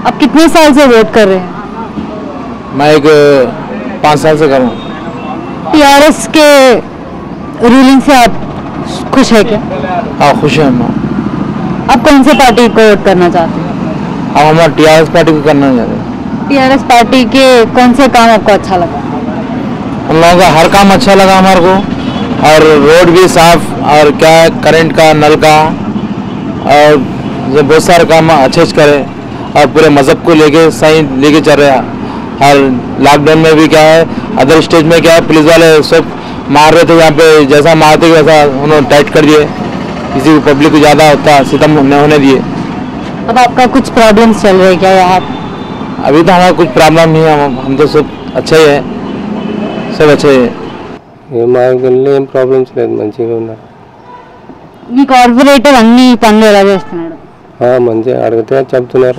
आप कितने साल से वोट कर रहे हैं मैं एक पाँच साल से करूँ टीआरएस के रूलिंग से आप खुश है क्या हाँ खुश हैं हम आप कौन से पार्टी को वोट करना चाहते हैं हम हमारे टी आर एस पार्टी को करना चाहते हैं टीआरएस पार्टी के कौन से काम आपको अच्छा लगा हम लोगों का हर काम अच्छा लगा हमारे को और रोड भी साफ और क्या है करंट का नल का और जो बहुत सारे काम अच्छे से करे और पूरे मज़हब को लेके सही लेके चल रहे हैं और लॉकडाउन में भी क्या है अदर स्टेज में क्या है पुलिस वाले सब मार रहे थे यहाँ पे जैसा मारते वैसा उन्होंने टाइट कर दिए किसी को पब्लिक को ज़्यादा होता सितम नहीं होने दिए अब आपका कुछ प्रॉब्लम्स चल रहे हैं क्या यहाँ अभी तो हमारा कुछ प्रॉब्लम नहीं है हम हम तो सब अच्छे ही है सब अच्छे ही है ఏం మా గల్లీలో ఏం ప్రాబ్లమ్స్ లేదు మంచిగా ఉన్నారు మీ కార్పొరేటర్ అన్ని పనులు ఎలా చేస్తున్నాడు ఆ, మంచిగా అడిగితే చెప్తున్నారు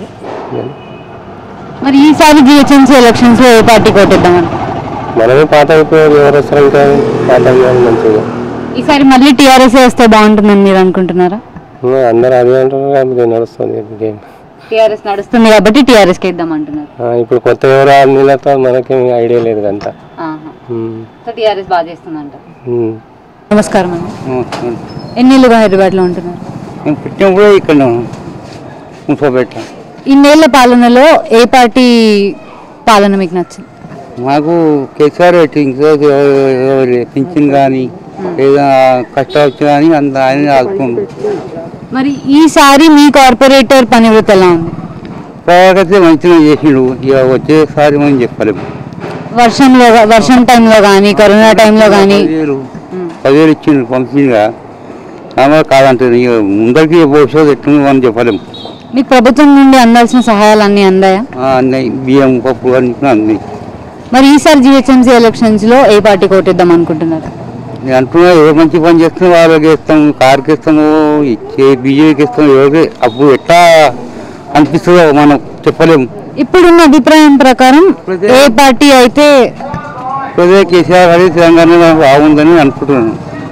మరి ఈసారి జిహెచ్ఎంసీ ఎలక్షన్స్ లో ఏ పార్టీ కొట్టిద్దామని మనమే పాత అయిపోయారు ఎవరు వస్తారు ఇంకా పాత అయ్యారు మంచిగా ఈసారి మళ్ళీ టీఆర్ఎస్ వస్తే బాగుంటుందని మీరు అనుకుంటున్నారా ఆ, అందరూ అదే అంటారు కాబట్టి నడుస్తుంది గేమ్ టీఆర్ఎస్ నడుస్తుంది కాబట్టి టీఆర్ఎస్ కి ఇద్దాం అంటున్నారు ఆ, ఇప్పుడు కొత్త ఎవరు ఆడినతో మనకేం ఐడియా లేదు అంతా సో టీఆర్ఎస్ బాగా చేస్తుంది అంట నమస్కారం అండి నమస్కారం. ఎన్నేళ్ళుగా హైదరాబాద్లో ఉంటున్నారు నేను పుట్టినప్పుడు ఇక్కడ ముసోపేట ఇన్నేళ్ల పాలనలో ఏ పార్టీ పాలన మీకు నచ్చింది మాకు కేసీఆర్ ఎవరి పింఛన్ కానీ ఏదైనా కష్టం వచ్చి కానీ అంత ఆయన ఆదుకోండు మరి ఈసారి మీ కార్పొరేటర్ పనివృత్తి ఎలా ఉంది ప్రవాకైతే మంచిగా చేసిండు ఇక వచ్చేసారి మనం చెప్పలేము వర్షంలో వర్షం టైంలో కానీ కరోనా టైంలో కానీ పదివేలు పదివేలు ఇచ్చిండు పంపించిందిగా ఆమె కాదంటారు ఇక ముందరికి భవిష్యత్తు ఎట్లుంది మనం చెప్పలేము మీకు ప్రభుత్వం నుండి అందాల్సిన సహాయాలు అన్నీ అందాయా ఆ, అన్నీ బియ్యం పప్పు అన్నీ అన్నీ మరి ఈసారి జిహెచ్ఎంసీ ఎలక్షన్స్ లో ఏ పార్టీ కోటిద్దాం అనుకుంటున్నారు నేను అంటున్నా ఏ మంచి పని చేస్తాం వాళ్ళకి ఇస్తాం కార్కి ఇస్తాము ఇచ్చే బీజేపీకి ఇస్తాం ఎవరికి అప్పుడు ఎట్లా అనిపిస్తుందో మనం చెప్పలేము ఇప్పుడున్న అభిప్రాయం ప్రకారం ఏ పార్టీ అయితే ఇప్పుడే కేసీఆర్ గారి తెలంగాణ బాగుందని అనుకుంటున్నాను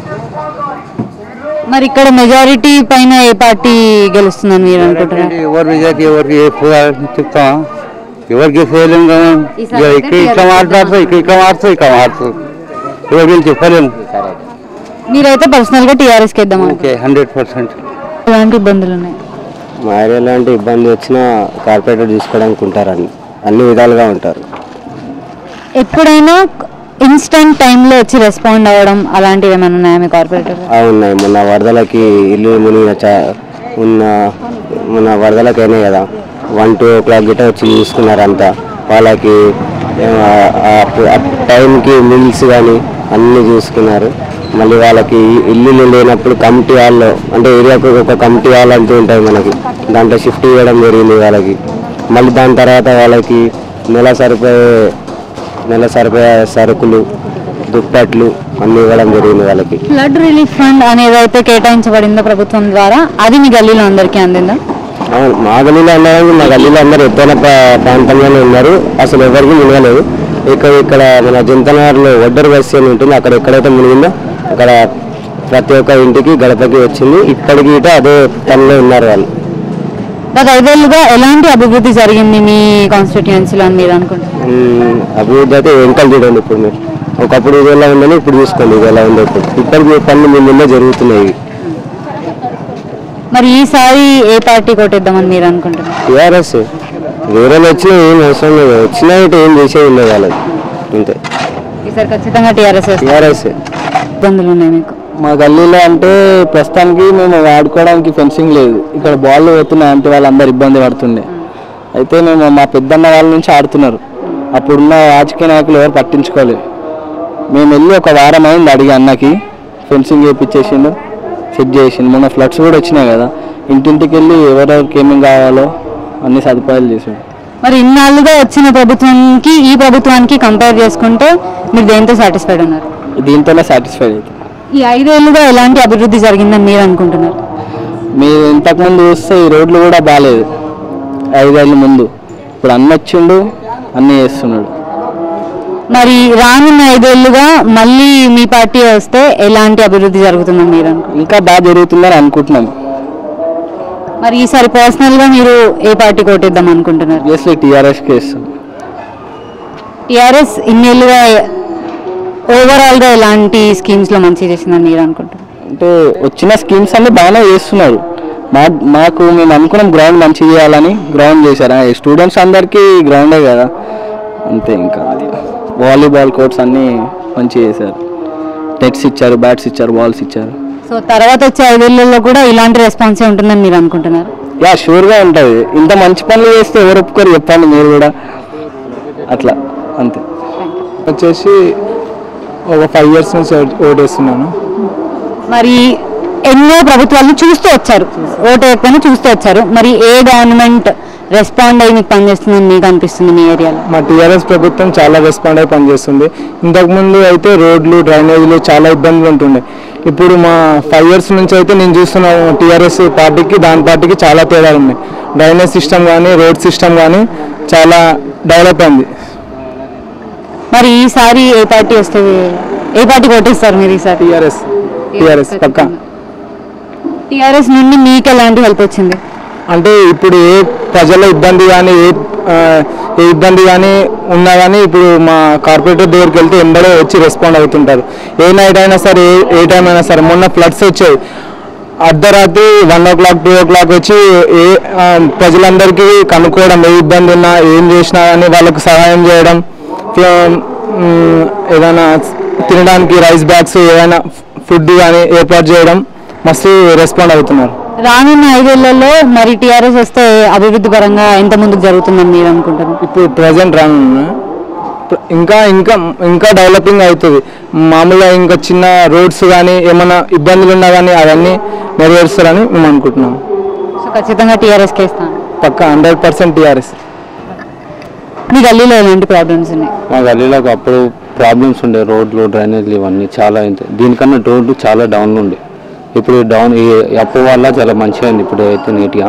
మరి ఇక్కడ మెజారిటీ పైన ఏ పార్టీ గెలుస్తుందని మీరు అనుకుంటున్నారు ఎవరు నిజానికి ఎవరికి ఏ పోవాలని చెప్తామా ఎవరికి చేయలేము కదా ఇక ఇక్కడ ఇట్లా మాట్లాడుతూ ఇక్కడ ఇక్కడ మాట్లాడుతూ ఇక్కడ మాట్లాడుతూ ఎవరికి చెప్పలేము మీరైతే పర్సనల్ గా టీఆర్ఎస్ కి ఇద్దాం ఓకే హండ్రెడ్ పర్సెంట్ ఎలాంటి ఇబ్బందులు ఉన్నాయి మా ఏరియా ఎలాంటి ఇబ్బంది వచ్చినా కార్పొరేటర్ చూసుకోవడానికి ఉంటారని అన్ని విధాలుగా ఉంటారు ఎప్పుడైనా ఇన్స్టెంట్ టైంలో వచ్చి రెస్పాండ్ అవ్వడం అలాంటివి ఏమైనా ఉన్నాయా మీ కార్పొరేటర్ ఉన్నాయి మొన్న వరదలకి ఇల్లు మునిగిన చా ఉన్న మొన్న వరదలకి అయినాయి కదా వన్ టూ ఓ క్లాక్ గిట్ట వచ్చి చూసుకున్నారు అంతా వాళ్ళకి ఏం, ఆ- ఆ- ఆ టైంకి మిల్స్ కానీ అన్నీ చూసుకున్నారు మళ్ళీ వాళ్ళకి ఇల్లు లేనప్పుడు కమిటీ హాల్లో అంటే ఏరియాకు ఒక కమిటీ హాల్ అంటూ ఉంటుంది మనకి దాంట్లో షిఫ్ట్ చేయడం జరిగింది వాళ్ళకి మళ్ళీ దాని తర్వాత వాళ్ళకి నెల సరిపోయే నెల సరిపోయే సరుకులు దుప్పట్లు అన్నీ ఇవ్వడం జరిగింది వాళ్ళకి ఫ్లడ్ రిలీఫ్ ఫండ్ అనేది అయితే కేటాయించబడిందో ప్రభుత్వం ద్వారా అది మీ గల్లీలో అందరికీ అందిందా అవును మా గల్లీలో అన్నారు మా గల్లీలో అందరూ ఎత్తైన ప్రా- ప్రాంతంలోనే ఉన్నారు అసలు ఎవరికి మునగలేదు ఇక్కడ ఇక్కడ మన జంతనగర్లో ఒడ్డర్ బస్సు అని ఉంటుంది అక్కడ ఎక్కడైతే మునిగిందో అక్కడ ప్రతి ఒక్క ఇంటికి గడపకి వచ్చింది ఇప్పటికి ఇట అదే పనిలో ఉన్నారు వాళ్ళు గత ఐదేళ్లుగా ఎలాంటి అభివృద్ధి జరిగింది మీ కాన్స్టిట్యుయెన్సీలో అని మీరు అనుకుంటున్నారు ఉమ్, అభివృద్ధి అయితే వెంకలు చూడండి ఇప్పుడు మీరు ఒకప్పుడు ఇది ఎలా ఉందని ఇప్పుడు చూసుకోండి ఇది ఎలా ఉందో ఇప్పుడు ఇప్పటికి పనులు ముందు ముందే జరుగుతున్నాయి ఇవి. మరి ఈసారి ఏ పార్టీ కొట్టిద్దామని మీరు అనుకుంటున్నారు టీఆర్ఎస్ వేరే వచ్చినా ఏం అవసరం లేదు వచ్చినా ఇటు ఏం చేసేది ఉండదు వాళ్ళకి అంతే ఈసారి ఖచ్చితంగా టీఆర్ఎస్ టీఆర్ఎస్ ఇబ్బందులు ఉన్నాయి మీకు మా గల్లీలో అంటే ప్రస్తుతానికి మేము ఆడుకోవడానికి ఫెన్సింగ్ లేదు ఇక్కడ బాల్ పోతున్నాయి అంటే వాళ్ళందరూ ఇబ్బంది పడుతుండే అయితే మేము మా పెద్దన్న వాళ్ళ నుంచి ఆడుతున్నారు అప్పుడున్న రాజకీయ నాయకులు ఎవరు పట్టించుకోలేదు మేము వెళ్ళి ఒక వారం అయింది అడిగి అన్నకి ఫెన్సింగ్ వేయించేసిండు సెట్ చేసిండు మొన్న ఫ్లడ్స్ కూడా వచ్చినాయి కదా ఇంటింటికి వెళ్ళి ఎవరెవరికి ఏమేమి కావాలో అన్ని సదుపాయాలు చేసాడు మరి ఇన్నాళ్ళుగా వచ్చిన ప్రభుత్వానికి ఈ ప్రభుత్వానికి కంపేర్ చేసుకుంటే మీరు దేంతో సాటిస్ఫైడ్ ఉన్నారు దీంతోనే సాటిస్ఫైడ్ అవుతుంది ఈ ఐదేళ్లుగా ఎలాంటి అభివృద్ధి జరిగిందని మీరు అనుకుంటున్నారు మీరు ఇంతకుముందు చూస్తే ఈ రోడ్లు కూడా బాగాలేదు ఐదేళ్ళ ముందు ఇప్పుడు అన్న వచ్చిండు అన్నీ చేస్తున్నాడు మరి రానున్న ఐదేళ్లుగా మళ్ళీ మీ పార్టీ వస్తే ఎలాంటి అభివృద్ధి జరుగుతుందని మీరు అనుకుంటున్నారు ఇంకా బాగా జరుగుతుందని అనుకుంటున్నాం మరి ఈసారి పర్సనల్ గా మీరు ఏ పార్టీ కోటేద్దాం అనుకుంటున్నారు ఆబ్వియస్లీ టీఆర్ఎస్కి ఇస్తాం టిఆర్ఎస్ ఇన్నేళ్ళుగా ఓవరాల్ గా ఎలాంటి స్కీమ్స్ లో మంచి చేసిందని మీరు అనుకుంటున్నారు అంటే వచ్చిన స్కీమ్స్ అన్ని బాగానే చేస్తున్నారు మా మాకు మేము అనుకున్నాం గ్రౌండ్ మంచిగా చేయాలని గ్రౌండ్ చేశారు స్టూడెంట్స్ అందరికీ గ్రౌండే కదా అంతే ఇంకా అది వాలీబాల్ కోర్ట్స్ అన్నీ మంచిగా చేశారు నెట్స్ ఇచ్చారు బ్యాట్స్ ఇచ్చారు బాల్స్ ఇచ్చారు సో తర్వాత వచ్చే ఐదేళ్లలో కూడా ఇలాంటి రెస్పాన్సే ఉంటుందని మీరు అనుకుంటున్నారు యా షూర్గా ఉంటుంది ఇంత మంచి పనులు చేస్తే ఎవరు ఒప్పుకోరు చెప్పండి మీరు కూడా అట్లా అంతే వచ్చేసి ఒక ఫైవ్ ఇయర్స్ నుంచి ఓటేస్తున్నాను మరి ఎన్నో ప్రభుత్వాలు చూస్తూ వచ్చారు ఓటు వేయకపోయినా చూస్తూ వచ్చారు మరి ఏ గవర్నమెంట్ రెస్పాండ్ అయ్యి మీకు పనిచేస్తుందని మీకు అనిపిస్తుంది మీ ఏరియాలో మా టీఆర్ఎస్ ప్రభుత్వం చాలా రెస్పాండ్ అయి పనిచేస్తుంది ఇంతకుముందు అయితే రోడ్లు డ్రైనేజీలు చాలా ఇబ్బందులు ఉంటుండే ఇప్పుడు మా ఫైవ్ ఇయర్స్ నుంచి అయితే నేను చూస్తున్న టీఆర్ఎస్ పార్టీకి దాని పార్టీకి చాలా తేడాలు ఉన్నాయి డ్రైనేజ్ సిస్టమ్ కానీ రోడ్ సిస్టమ్ కానీ చాలా డెవలప్ అయింది మరి ఈసారి ఏ పార్టీ వస్తుంది ఏ పార్టీ కొట్టేస్తారు మీరు ఈసారి టీఆర్ఎస్ టీఆర్ఎస్ పక్కా టీఆర్ఎస్ నుండి మీకు ఎలాంటి హెల్ప్ వచ్చింది అంటే ఇప్పుడు ఏ ప్రజల ఇబ్బంది కానీ ఏ ఆ, ఏ ఇబ్బంది కానీ ఉన్నా కానీ ఇప్పుడు మా కార్పొరేటర్ దగ్గరికి వెళ్తే ఎంబడే వచ్చి రెస్పాండ్ అవుతుంటారు ఏ నైట్ అయినా సరే ఏ ఏ టైం అయినా సరే మొన్న ఫ్లడ్స్ వచ్చాయి అర్ధరాత్రి one o'clock two o'clock వచ్చి ఏ ఆ, ప్రజలందరికీ కనుక్కోవడం ఏ ఇబ్బంది ఉన్నా ఏం చేసినా కానీ వాళ్ళకు సహాయం చేయడం ఫ- మ్, ఏదైనా తినడానికి రైస్ బ్యాగ్స్ ఏదైనా ఫుడ్ కానీ ఏర్పాటు చేయడం మస్తు రెస్పాండ్ అవుతున్నారు రానున్న ఐదేళ్లలో మరి టీఆర్ఎస్ వస్తే అభివృద్ధి పరంగా ఎంత ముందుకు జరుగుతుందని మీరు అనుకుంటున్నారు ఇప్పుడు ప్రజెంట్ రానున్నా ప్ర- ఇంకా ఇంకా ఇంకా డెవలపింగ్ అవుతుంది మామూలుగా ఇంకా చిన్న రోడ్స్ కానీ ఏమైనా ఇబ్బందులు ఉన్నా కానీ అవన్నీ నెరవేరుస్తారని మేము అనుకుంటున్నాం సో ఖచ్చితంగా టీఆర్ఎస్కి ఇస్తాను పక్క హండ్రెడ్ పర్సెంట్ టీఆర్ఎస్ మీ గల్లీలో ఎలాంటి ప్రాబ్లమ్స్ ఉన్నాయి మా గల్లీలో అప్పుడు ప్రాబ్లమ్స్ ఉండే రోడ్లు డ్రైనేజ్లు ఇవన్నీ చాలా అయింది దీనికన్నా రోడ్లు చాలా డౌన్ ఉండే ఇప్పుడు డౌన్ ఈ అప్పు వల్ల చాలా మంచిగా అయింది ఇప్పుడు అయితే నీట్గా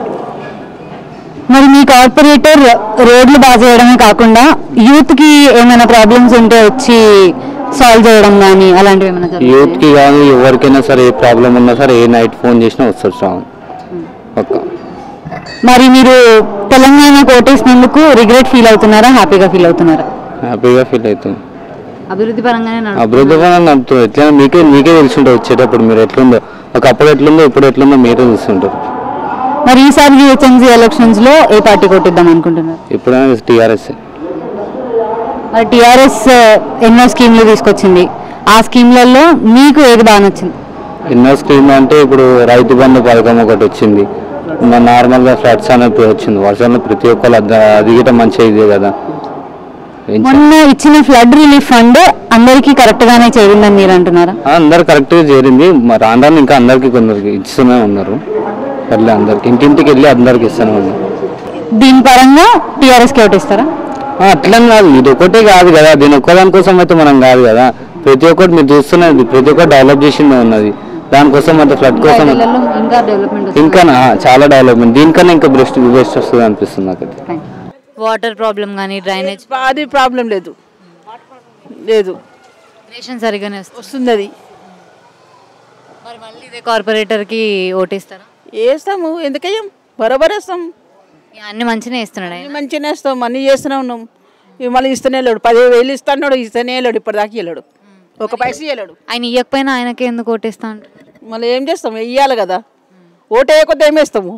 మరి మీ కార్పొరేటర్ రోడ్లు బాగా చేయడమే కాకుండా యూత్ కి ఏమైనా ప్రాబ్లమ్స్ ఉంటే వచ్చి సాల్వ్ చేయడం కానీ అలాంటివి ఏమైనా జరుగుతాయా? యూత్కి కానీ ఎవరికైనా సరే ఏ ప్రాబ్లం ఉన్నా సరే ఏ నైట్ ఫోన్ చేసినా వస్తారు సార్ పక్క మరి మీరు తెలంగాణ కోటేసినందుకు రిగ్రెట్ ఫీల్ అవుతున్నారా హ్యాపీగా ఫీల్ అవుతున్నారా హ్యాపీగా ఫీల్ అవుతుంది అభివృద్ధి పరంగానే నడుస్తుంది. అభివృద్ధి పరంగా నడుపుతుంది ఎట్లా మీకే మీకే తెలుసుంటుంది వచ్చేటప్పుడు మీరు ఎట్లుందో ఒకప్పుడు ఎట్లుందో ఇప్పుడు ఎట్లుందో మీరే చూస్తుంటారు మరి ఈసారి జిహెచ్ఎంసీ ఎలక్షన్స్ లో ఏ పార్టీ కొట్టిద్దాం అనుకుంటున్నారు ఇప్పుడైనా టీఆర్ఎస్ మరి టీఆర్ఎస్ ఎన్నో స్కీమ్లు తీసుకొచ్చింది ఆ స్కీమ్లలో మీకు ఏది బాగా నచ్చింది ఎన్నో స్కీమ్ అంటే ఇప్పుడు రైతు బంధు పథకం ఒకటి వచ్చింది మన నార్మల్గా ఫ్లడ్స్ అనేది వచ్చింది వర్షంలో ప్రతి ఒక్కరు అది అది గిట్ట మంచిగా ఇదే కదా ఏం చే- మొన్న ఇచ్చిన ఫ్లడ్ రిలీఫ్ ఫండ్ అందరికీ కరెక్ట్ గానే చేరిందని మీరు అంటున్నారా ఆ, అందరు కరెక్ట్గా చేరింది మరి రాను రాను ఇంకా అందరికి కొందరికి ఇస్తూనే ఉన్నారు వెళ్ళి అందరికి ఇంటింటికి వెళ్ళి అందరికి ఇస్తూనే ఉన్నారు దీని పరంగా టీఆర్ఎస్ కి ఓటిస్తారా ఆ, అట్లని కాదు ఇది ఒకటే కాదు కదా దీని ఒక్కదాని కోసం అయితే మనం కాదు కదా ప్రతి ఒక్కటి మీరు చూస్తున్నది ప్రతి ఒక్కటి డెవలప్ చేసిందే ఉన్నది దానికోసం అంటే ఫ్లడ్ కోసం ఇంకా డెవలప్మెంట్ ఇంకా నా- చాలా డెవలప్మెంట్ దీనికన్నా ఇంకా బెస్ట్ బెస్ట్ వస్తుంది అనిపిస్తుంది నాకైతే వాటర్ ప్రాబ్లం కానీ డ్రైనేజ్ అది ప్రాబ్లం లేదు లేదు రేషన్ సరిగానే వస్తుంది వస్తుంది అది మరి మళ్ళీ ఇదే కార్పొరేటర్ కి ఓటేస్తారా వేస్తాము ఎందుకయ్యాం బరోబర్ వేస్తాం ఇక అన్ని మంచిగా ఇస్తున్నాడు ఆయన మంచిగానే వేస్తాం అన్నీ చేస్తూనే ఉన్నాం ఇవి మళ్ళీ ఇస్తూనే వెళ్ళాడు పదివేలు ఇస్తాడు ఇస్తూనే వెళ్ళాడు ఇప్పటిదాకా వెళ్ళాడు ఒక పైస వెళ్ళాడు ఆయన ఇవ్వకపోయినా ఆయనకే ఎందుకు ఓటేస్తా అంటారు మళ్ళీ ఏం చేస్తాం వెయ్యాలి కదా ఓటు వేయకపోతే ఏం వేస్తాము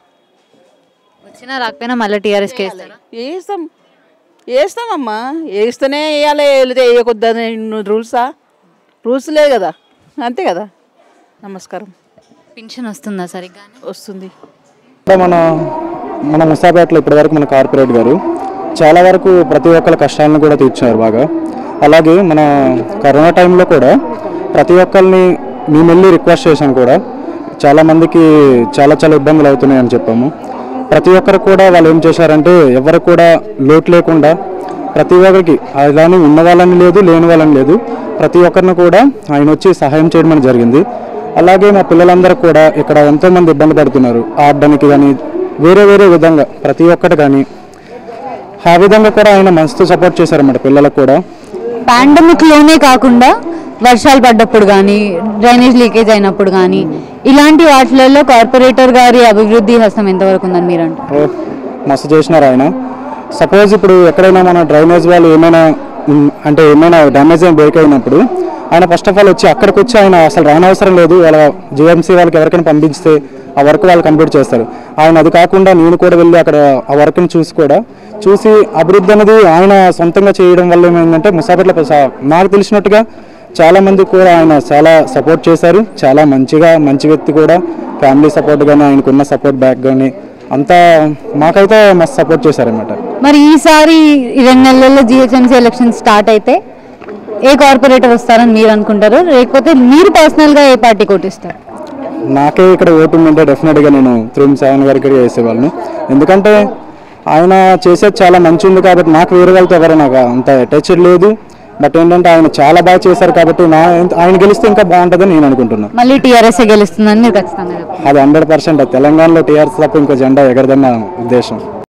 వచ్చినా రాకపోయినా మళ్ళీ టీఆర్ఎస్ కి వేస్తారా వేస్తాం వేస్తామమ్మా వేస్తూనే వేయాలి వెళితే వేయకొద్దని రూల్సా రూల్స్ లేదు కదా అంతే కదా నమస్కారం పింఛన్ వస్తుందా సరిగ్గానే వస్తుంది ఇక్కడ మన మన ముసాపేటలో ఇప్పటివరకు మన కార్పొరేట్ గారు చాలా వరకు ప్రతి ఒక్కరి కష్టాలను కూడా తీర్చారు బాగా అలాగే మన కరోనా టైంలో కూడా ప్రతి ఒక్కరిని మేము వెళ్ళి రిక్వెస్ట్ చేశాం కూడా చాలామందికి చాలా చాలా ఇబ్బందులు అవుతున్నాయని చెప్పాము ప్రతి ఒక్కరు కూడా వాళ్ళు ఏం చేశారంటే ఎవరు కూడా లోటు లేకుండా ప్రతి ఒక్కరికి అలానే ఉన్న వాళ్ళని లేదు లేని వాళ్ళని లేదు ప్రతి ఒక్కరిని కూడా ఆయన వచ్చి సహాయం చేయడం అనేది జరిగింది అలాగే మా పిల్లలందరూ కూడా ఇక్కడ ఎంతోమంది ఇబ్బంది పడుతున్నారు ఆడడానికి కానీ వేరే వేరే విధంగా ప్రతి ఒక్కటి కానీ ఆ విధంగా కూడా ఆయన మనసుతో సపోర్ట్ చేశారన్నమాట పిల్లలకు కూడా పాండమిక్ లోనే కాకుండా వర్షాలు పడ్డప్పుడు కానీ డ్రైనేజ్ లీకేజ్ అయినప్పుడు కానీ ఇలాంటి వాటిలలో కార్పొరేటర్ గారి అభివృద్ధి హస్తం ఎంతవరకు ఉందని మీరు అంటారు ఓ, మస్తు చేసినారు ఆయన సపోజ్ ఇప్పుడు ఎక్కడైనా మన డ్రైనేజ్ వాళ్ళు ఏమైనా ఉమ్, అంటే ఏమైనా డ్యామేజ్ అయిన బ్రేక్ అయినప్పుడు ఆయన ఫస్ట్ ఆఫ్ ఆల్ వచ్చి అక్కడికి వచ్చి ఆయన అసలు రానవసరం లేదు వాళ్ళ జిఎంసీ వాళ్ళకి ఎవరికైనా పంపిస్తే ఆ వర్క్ వాళ్ళు కంప్లీట్ చేస్తారు ఆయన అది కాకుండా నేను కూడా వెళ్ళి అక్కడ ఆ వర్క్ని చూసి కూడా చూసి అభివృద్ధి అనేది ఆయన సొంతంగా చేయడం వల్ల ఏమైందంటే ముసాపేట్ల ప్రసా- నాకు తెలిసినట్టుగా చాలా మంది కూడా ఆయన చాలా సపోర్ట్ చేశారు చాలా మంచిగా మంచి వ్యక్తి కూడా ఫ్యామిలీ సపోర్ట్ కానీ ఆయనకున్న సపోర్ట్ బ్యాక్ కానీ అంతా మాకైతే మస్తు సపోర్ట్ చేశారన్నమాట మరి ఈసారి ఈ రెండు నెలల్లో జిహెచ్ఎంసీ ఎలక్షన్ స్టార్ట్ అయితే ఏ కార్పొరేటర్ వస్తారని మీరు అనుకుంటారు లేకపోతే మీరు పర్సనల్గా ఏ పార్టీ కొట్టిస్తారు నాకే ఇక్కడ ఓటు ఉందంటే డెఫినెట్గా నేను త్రిమ్ సెవెన్ గారికి వేసేవాళ్ళని ఎందుకంటే ఆయన చేసేది చాలా మంచి ఉంది కాబట్టి నాకు వేరే వాళ్ళతో ఎవరు నాకు అంత అటాచ్డ్ లేదు బట్ ఏంటంటే ఆయన చాలా బాగా చేశారు కాబట్టి నా ఆయన గెలిస్తే ఇంకా బాగుంటుందని నేను అనుకుంటున్నాను మళ్ళీ టీఆర్ఎస్ గెలుస్తుందని మీరు ఖచ్చితంగా చెప్తారు. అది హండ్రెడ్ పర్సెంట్ తెలంగాణలో టీఆర్ఎస్ తప్ప ఇంకో జెండా ఎగరదని నా ఉద్దేశం